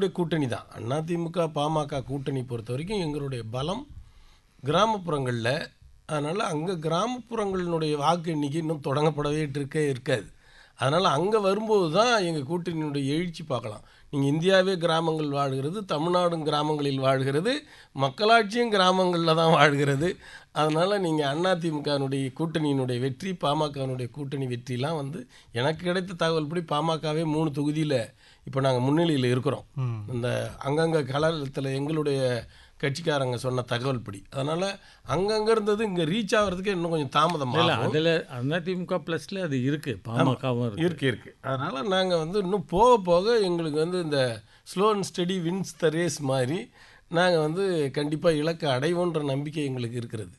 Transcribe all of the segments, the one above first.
எங்களுடைய கூட்டணி தான் அதிமுக பாமக கூட்டணி பொறுத்த வரைக்கும் எங்களுடைய பலம் கிராமப்புறங்களில் அதனால் அங்கே கிராமப்புறங்களினுடைய வாக்கு எண்ணிக்கை இன்னும் தொடங்கப்படவே இருக்கே இருக்காது அதனால் அங்கே வரும்போது தான் எங்கள் கூட்டணியினுடைய எழுச்சி பார்க்கலாம் நீங்கள் இந்தியாவே கிராமங்கள் வாழ்கிறது தமிழ்நாடும் கிராமங்களில் வாழ்கிறது மக்களாட்சியும் கிராமங்களில் தான் வாழ்கிறது அதனால் நீங்கள் அதிமுகனுடைய கூட்டணியினுடைய வெற்றி பாமகனுடைய கூட்டணி வெற்றிலாம் வந்து எனக்கு கிடைத்த தகவல்படி பாமகவே மூணு தொகுதியில் இப்போ நாங்கள் முன்னிலையில் இருக்கிறோம் இந்த அங்கங்கே களத்தில் எங்களுடைய கட்சிக்காரங்க சொன்ன தகவல் படி அதனால் அங்கங்கே இருந்தது இங்கே ரீச் ஆகிறதுக்கு இன்னும் கொஞ்சம் தாமதம் இல்லை ஆகும் அதில் அதிமுக ப்ளஸில் அது இருக்குது பாமகவும் இருக்குது இருக்கு இருக்கு அதனால் நாங்கள் வந்து இன்னும் போக போக எங்களுக்கு வந்து இந்த slow and steady wins the race மாதிரி நாங்கள் வந்து கண்டிப்பாக இலக்கை அடைவோன்ற நம்பிக்கை எங்களுக்கு இருக்கிறது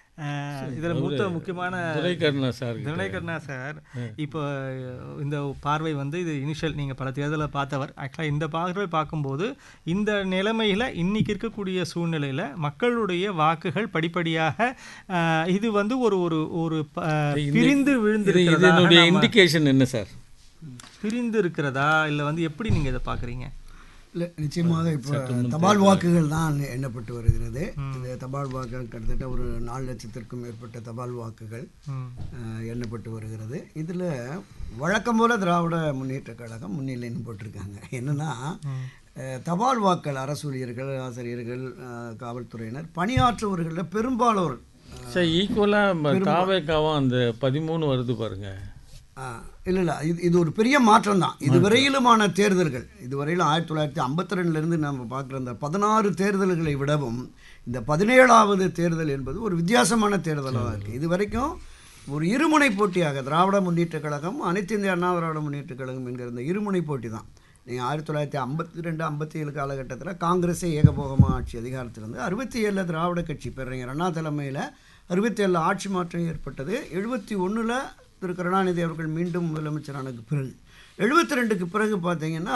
இதில் மூத்த முக்கியமான துரைக்கருணா சார் தினகரனா சார் இப்போ இந்த பார்வை வந்து இது இனிஷியல் நீங்கள் பல தேர்தலை பார்த்தவர் ஆக்சுவலாக இந்த பார்வை பார்க்கும்போது இந்த நிலைமையில் இன்னைக்கு இருக்கக்கூடிய சூழ்நிலையில் மக்களுடைய வாக்குகள் படிப்படியாக அஹ், இது வந்து ஒரு ஒரு ஒரு ப- பிரிந்து விழுந்து இது இதனுடைய இண்டிகேஷன் என்ன சார் பிரிந்து இருக்கிறதா இல்லை வந்து எப்படி நீங்கள் இதை பார்க்குறீங்க இல்லை நிச்சயமாக இப்போ தபால் வாக்குகள் தான் எண்ணப்பட்டு வருகிறது இந்த தபால் வாக்குகள் கிட்டத்தட்ட ஒரு நாலு லட்சத்திற்கும் மேற்பட்ட தபால் வாக்குகள் அஹ், எண்ணப்பட்டு வருகிறது இதில் வழக்கம் போல திராவிட முன்னேற்றக் கழகம் முன்னிலைன்னு போட்டிருக்காங்க என்னன்னா அஹ், தபால் வாக்கள் அரசு ஊழியர்கள் ஆசிரியர்கள் அஹ், காவல்துறையினர் பணியாற்றுபவர்களில் பெரும்பாலோர் சார் ஈக்குவலாக தாவேக்காவும் அந்த பதிமூணு வருது பாருங்க இல்லை இல்லை இது இது ஒரு பெரிய மாற்றம் தான் இதுவரையிலுமான தேர்தல்கள் இதுவரையிலும் ஆயிரத்தி தொள்ளாயிரத்தி ஐம்பத்தி ரெண்டுலேருந்து நம்ம பார்க்குற இந்த பதினாறு தேர்தல்களை விடவும் இந்த பதினேழாவது தேர்தல் என்பது ஒரு வித்தியாசமான தேர்தலாக தான் இருக்குது இது வரைக்கும் ஒரு இருமுனை போட்டியாக திராவிட முன்னேற்றக் கழகம் அனைத்து இந்திய அண்ணா திராவிட முன்னேற்றக் கழகம் என்கிற இந்த இருமுனை போட்டி தான் நீங்கள் ஆயிரத்தி தொள்ளாயிரத்தி ஐம்பத்தி ரெண்டு ஐம்பத்தி ஏழு காலகட்டத்தில் காங்கிரஸே ஏகபோகமாக ஆட்சி அதிகாரத்தில் இருந்து அறுபத்தி ஏழில் திராவிட கட்சி பேரறிஞர் அண்ணா தலைமையில் அறுபத்தி ஏழில் ஆட்சி மாற்றம் ஏற்பட்டது எழுபத்தி ஒன்றில் திரு கருணாநிதி அவர்கள் மீண்டும் முதலமைச்சரானதுக்கு பிறகு எழுபத்தி ரெண்டுக்கு பிறகு பார்த்தீங்கன்னா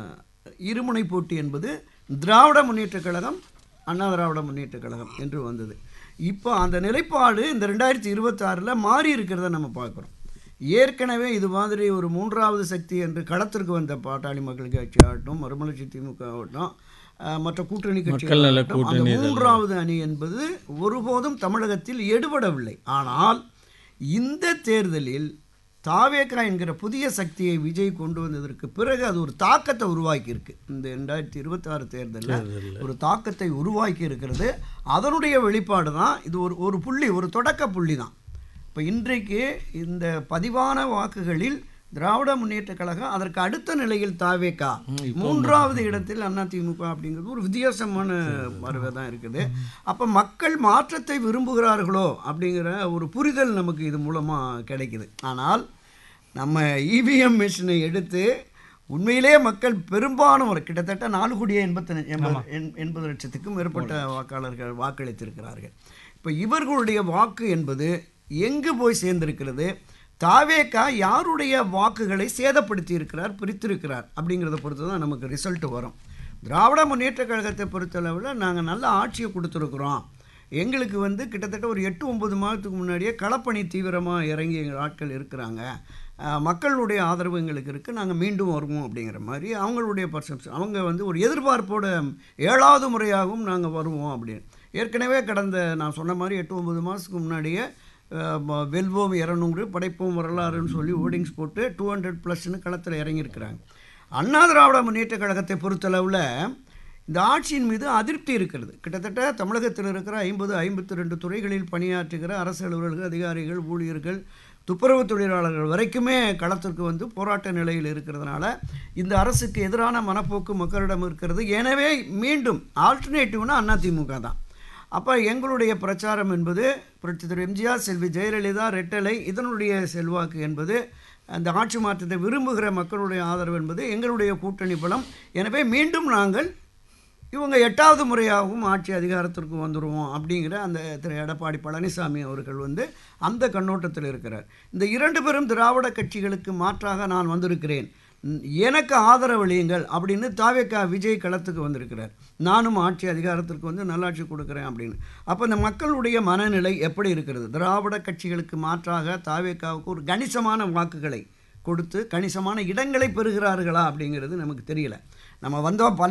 இருமுனை போட்டி என்பது திராவிட முன்னேற்றக் கழகம் அண்ணா திராவிட முன்னேற்றக் கழகம் என்று வந்தது இப்போ அந்த நிலைப்பாடு இந்த ரெண்டாயிரத்தி இருபத்தாறில் மாறி இருக்கிறத நம்ம பார்க்குறோம் ஏற்கனவே இது மாதிரி ஒரு மூன்றாவது சக்தி என்று களத்திற்கு வந்த பாட்டாளி மக்கள் கட்சி ஆகட்டும் மறுமலர்ச்சி திமுக ஆகட்டும் அஹ், மற்ற கூட்டணி மக்கள் நல கட்சிகள் அந்த கூட்டணி இதெல்லாம். மூன்றாவது அணி என்பது ஒருபோதும் தமிழகத்தில் எடுபடவில்லை ஆனால் இந்த தேர்தலில் தாவேகா என்கிற புதிய சக்தியை விஜய் கொண்டு வந்ததற்கு பிறகு அது ஒரு தாக்கத்தை உருவாக்கி இருக்கு இந்த ரெண்டாயிரத்தி இருபத்தாறு தேர்தலில் ஒரு தாக்கத்தை உருவாக்கி இருக்கிறது அதனுடைய வெளிப்பாடு தான் இது ஒரு ஒரு புள்ளி ஒரு தொடக்க புள்ளி தான் இப்போ இன்றைக்கு இந்த பதிவான வாக்குகளில் திராவிட முன்னேற்றக் கழகம் அதற்கு அடுத்த நிலையில் தாவேகா மூன்றாவது இடத்தில் அதிமுக அப்படிங்கிறது ஒரு வித்தியாசமான பார்வை தான் இருக்குது அப்போ மக்கள் மாற்றத்தை விரும்புகிறார்களோ அப்படிங்கிற ஒரு புரிதல் நமக்கு இது மூலமாக கிடைக்குது ஆனால் நம்ம இவிஎம் மிஷினை எடுத்து உண்மையிலே மக்கள் பெரும்பாலானவர் கிட்டத்தட்ட நாலு கோடியே எண்பத்தி எண்பது எண்- எண்பது லட்சத்துக்கும் மேற்பட்ட வாக்காளர்கள் வாக்களித்திருக்கிறார்கள் இப்போ இவர்களுடைய வாக்கு என்பது எங்கு போய் சேர்ந்திருக்கிறது தாவேக்கா யாருடைய வாக்குகளை சேதப்படுத்தி இருக்கிறார் பிரித்திருக்கிறார் அப்படிங்கிறத பொறுத்து தான் நமக்கு ரிசல்ட் வரும் திராவிட முன்னேற்றக் கழகத்தை பொறுத்தளவில் நாங்கள் நல்ல ஆட்சியை கொடுத்துருக்குறோம் எங்களுக்கு வந்து கிட்டத்தட்ட ஒரு எட்டு ஒன்பது மாதத்துக்கு முன்னாடியே களப்பணி தீவிரமாக இறங்கி எங்கள் ஆட்கள் இருக்கிறாங்க அஹ், மக்களுடைய ஆதரவு எங்களுக்கு இருக்குது நாங்கள் மீண்டும் வருவோம் அப்படிங்கிற மாதிரி அவங்களுடைய பர்செப்ஷன் அவங்க வந்து ஒரு எதிர்பார்ப்போட ஏழாவது முறையாகவும் நாங்கள் வருவோம் அப்படின்னு ஏற்கனவே கடந்த நான் சொன்ன மாதிரி எட்டு ஒன்பது மாதத்துக்கு முன்னாடியே அஹ், ம- வெல்வோம் இரநூறு படைப்போம் வரலாறுன்னு சொல்லி ஓர்டிங்ஸ் போட்டு டூ ஹண்ட்ரட் ப்ளஸ்னு களத்தில் இறங்கியிருக்கிறாங்க அண்ணா திராவிட முன்னேற்றக் கழகத்தை பொறுத்தளவில் இந்த ஆட்சியின் மீது அதிருப்தி இருக்கிறது கிட்டத்தட்ட தமிழகத்தில் இருக்கிற ஐம்பது ஐம்பத்தி ரெண்டு துறைகளில் பணியாற்றுகிற அரசு அலுவலர்கள் அதிகாரிகள் ஊழியர்கள் துப்புரவு தொழிலாளர்கள் வரைக்குமே களத்திற்கு வந்து போராட்ட நிலையில் இருக்கிறதுனால இந்த அரசுக்கு எதிரான மனப்போக்கு மக்களிடம் இருக்கிறது எனவே மீண்டும் ஆல்டர்னேட்டிவ்னா அதிமுக தான் அப்போ எங்களுடைய பிரச்சாரம் என்பது புரட்சி திரு எம்ஜிஆர் செல்வி ஜெயலலிதா ரெட்டலை இதனுடைய செல்வாக்கு என்பது அந்த ஆட்சி மாற்றத்தை விரும்புகிற மக்களுடைய ஆதரவு என்பது எங்களுடைய கூட்டணி பலம் எனவே மீண்டும் நாங்கள் இவங்க எட்டாவது முறையாகவும் ஆட்சி அதிகாரத்திற்கு வந்துடுவோம் அப்படிங்கிற அந்த திரு எடப்பாடி பழனிசாமி அவர்கள் வந்து அந்த கண்ணோட்டத்தில் இருக்கிறார் இந்த இரண்டு பேரும் திராவிட கட்சிகளுக்கு மாற்றாக நான் வந்திருக்கிறேன் ம், எனக்கு ஆதரவளியுங்கள் அப்படின்னு தாவேக்கா விஜய் களத்துக்கு வந்திருக்கிறார் நானும் ஆட்சி அதிகாரத்திற்கு வந்து நல்லாட்சி கொடுக்குறேன் அப்படின்னு அப்போ இந்த மக்களுடைய மனநிலை எப்படி இருக்கிறது திராவிட கட்சிகளுக்கு மாற்றாக தாவேக்காவுக்கு ஒரு கணிசமான வாக்குகளை கொடுத்து கணிசமான இடங்களை பெறுகிறார்களா அப்படிங்கிறது நமக்கு தெரியல நம்ம வந்தோம் பல